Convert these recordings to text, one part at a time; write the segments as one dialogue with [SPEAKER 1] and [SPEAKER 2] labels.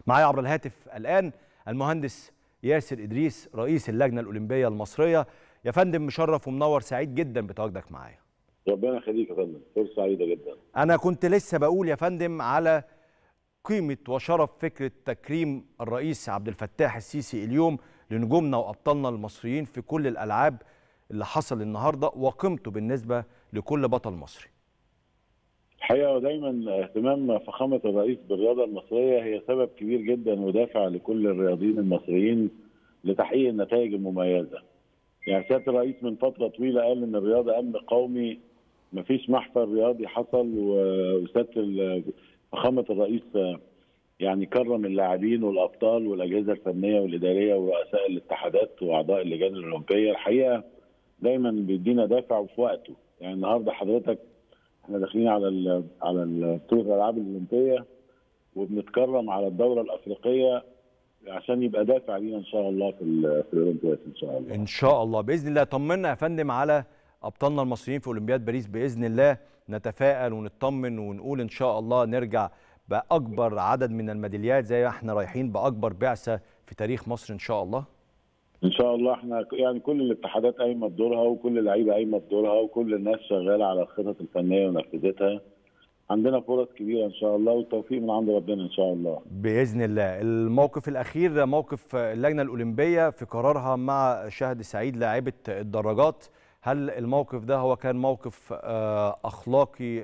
[SPEAKER 1] معايا عبر الهاتف الآن المهندس ياسر إدريس رئيس اللجنة الأولمبية المصرية يا فندم مشرف ومنور سعيد جدا بتواجدك معايا
[SPEAKER 2] ربنا يخليك يا فندم فرصه سعيده جدا
[SPEAKER 1] أنا كنت لسه بقول يا فندم على قيمة وشرف فكرة تكريم الرئيس عبد الفتاح السيسي اليوم لنجومنا وأبطالنا المصريين في كل الألعاب اللي حصل النهاردة وقيمته بالنسبة لكل بطل مصري
[SPEAKER 2] الحقيقه دايما اهتمام فخامه الرئيس بالرياضه المصريه هي سبب كبير جدا ودافع لكل الرياضيين المصريين لتحقيق النتائج المميزه. يعني سياده الرئيس من فتره طويله قال ان الرياضه امن قومي مفيش محفل رياضي حصل وسياده فخامه الرئيس يعني كرم اللاعبين والابطال والاجهزه الفنيه والاداريه ورؤساء الاتحادات واعضاء اللجان الاولمبيه الحقيقه دايما بيدينا دافع وفي وقته يعني النهارده حضرتك احنا داخلين على ال على بطوله الالعاب الاولمبيه وبنتكرم على الدوره الافريقيه عشان يبقى دافع لينا ان شاء الله في في الاولمبياد ان شاء الله
[SPEAKER 1] ان شاء الله باذن الله طمنا يا فندم على ابطالنا المصريين في اولمبياد باريس باذن الله نتفائل ونطمن ونقول ان شاء الله نرجع باكبر عدد من الميداليات زي ما احنا رايحين باكبر بعثه في تاريخ مصر ان شاء الله
[SPEAKER 2] ان شاء الله احنا يعني كل الاتحادات قايمه بدورها وكل اللعيبه قايمه بدورها وكل الناس شغاله على الخطط الفنيه ونفذتها عندنا فرص كبيره ان شاء الله والتوفيق من عند ربنا ان شاء الله
[SPEAKER 1] باذن الله الموقف الاخير موقف اللجنه الاولمبيه في قرارها مع شهد سعيد لاعبه الدراجات هل الموقف ده هو كان موقف اخلاقي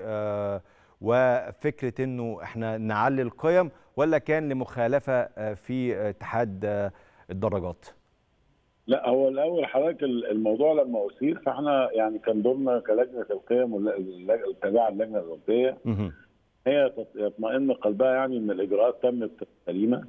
[SPEAKER 1] وفكره انه احنا نعلي القيم ولا كان لمخالفه في اتحاد الدراجات
[SPEAKER 2] لا هو الاول حضرتك الموضوع لما اثير فاحنا يعني كان دورنا كلجنه القيم التابعه للجنه الاوروبيه هي يطمئن قلبها يعني ان الاجراءات تمت سليمه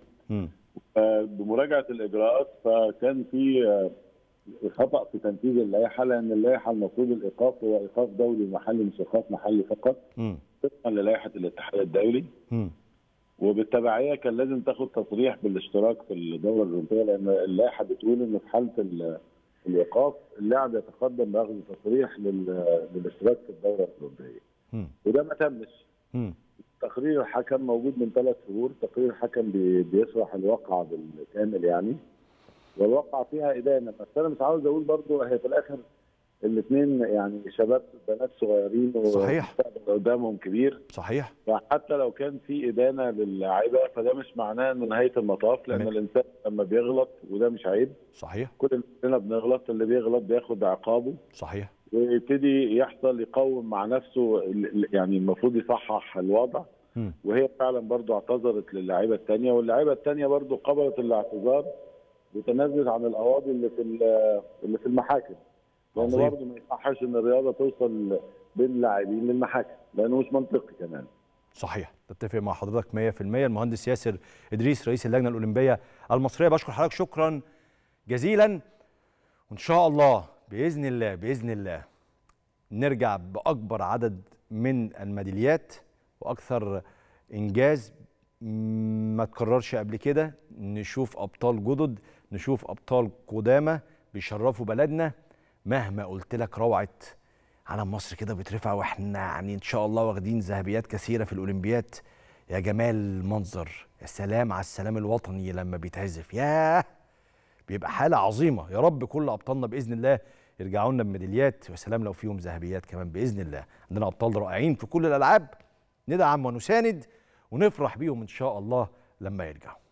[SPEAKER 2] بمراجعه الاجراءات فكان في خطا في تنفيذ اللائحه لان اللائحه المفروض الايقاف هو ايقاف دولي ومحلي مش ايقاف محلي فقط طبقا للائحه الاتحاد الدولي م. وبالتبعيه كان لازم تاخد تصريح بالاشتراك في الدوره الاولمبيه لان اللائحه بتقول ان في حاله الايقاف اللاعب يتقدم باخذ تصريح للاشتراك في الدوره الاولمبيه. وده ما تمش. تقرير الحكم موجود من ثلاث شهور، تقرير الحكم بيشرح الواقعه بالكامل يعني. والواقعه فيها ادانه بس انا مش عاوز اقول برضو هي في الاخر الاثنين يعني شباب بنات صغيرين
[SPEAKER 1] صحيح
[SPEAKER 2] قدامهم كبير
[SPEAKER 1] صحيح
[SPEAKER 2] فحتى لو كان في ادانه للاعيبه فده مش معناه انه نهايه المطاف لان م. الانسان لما بيغلط وده مش عيب
[SPEAKER 1] صحيح
[SPEAKER 2] كلنا بنغلط اللي بيغلط بياخد عقابه
[SPEAKER 1] صحيح
[SPEAKER 2] ويبتدي يحصل يقوم مع نفسه يعني المفروض يصحح الوضع م. وهي فعلا برضو اعتذرت للاعيبه الثانيه واللاعيبه الثانيه برضو قبلت الاعتذار وتنازلت عن القواضي اللي في اللي في المحاكم لان برضه ما يصحش ان الرياضه توصل بين اللاعبين للمحاكم لانه مش منطقي كمان
[SPEAKER 1] صحيح تتفق مع حضرتك 100% المهندس ياسر ادريس رئيس اللجنه الاولمبيه المصريه بشكر حضرتك شكرا جزيلا وان شاء الله باذن الله باذن الله نرجع باكبر عدد من الميداليات واكثر انجاز ما تكررش قبل كده نشوف ابطال جدد نشوف ابطال قدامى بيشرفوا بلدنا مهما قلت لك روعه علم مصر كده بيترفع واحنا يعني ان شاء الله واخدين ذهبيات كثيره في الاولمبياد يا جمال المنظر يا سلام على السلام الوطني لما بيتعزف ياه بيبقى حاله عظيمه يا رب كل ابطالنا باذن الله يرجعوا لنا بميداليات ويا سلام لو فيهم ذهبيات كمان باذن الله عندنا ابطال رائعين في كل الالعاب ندعم ونساند ونفرح بيهم ان شاء الله لما يرجعوا